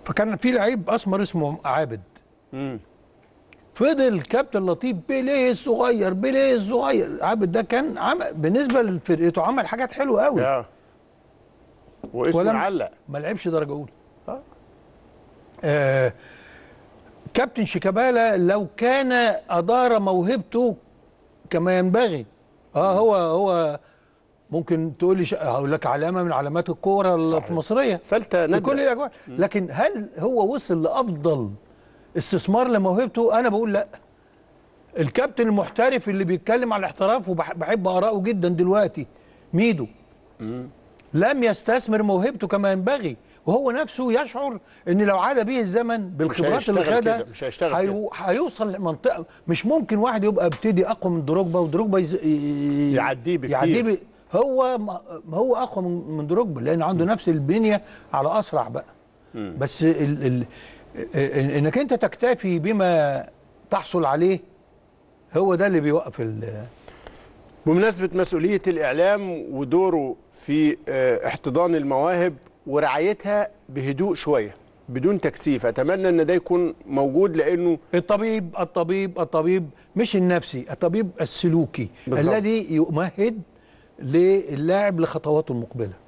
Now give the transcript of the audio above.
فكان في لعيب اسمر اسمه عابد مم. فضل كابتن لطيف بيليه الصغير بيليه الصغير عابد ده كان عمل بالنسبه لفرقته عمل حاجات حلوه قوي اه واسمه ولم- علق ما لعبش درجه اولى آه كابتن شيكابالا لو كان ادار موهبته كما ينبغي اه هو هو ممكن تقول لي ش- هقول لك علامه من علامات الكوره صحيح. المصريه فلتة في كل نادرة الاجواء لكن هل هو وصل لافضل استثمار لموهبته انا بقول لا الكابتن المحترف اللي بيتكلم على الاحتراف وبحب اراءه جدا دلوقتي ميدو لم يستثمر موهبته كما ينبغي وهو نفسه يشعر ان لو عاد به الزمن بالخبرات اللي هيشتغل خدها كده، مش هيشتغل هيو- هيوصل لمنطقه مش ممكن واحد يبقى ابتدي اقوى من دروجبا ودروجبا يز... ي- يعديه بكتير. يعديه ب... هو ما هو اقوى من من دروجبا لان عنده نفس البنيه على اسرع بقى بس ال... ال... ال... انك انت تكتفي بما تحصل عليه هو ده اللي بيوقف ال... بمناسبة مسؤولية الإعلام ودوره في آه، احتضان المواهب ورعايتها بهدوء شوية بدون تكثيف أتمنى أن ده يكون موجود لأنه الطبيب الطبيب الطبيب مش النفسي الطبيب السلوكي بالظبط. الذي يمهد للاعب لخطواته المقبله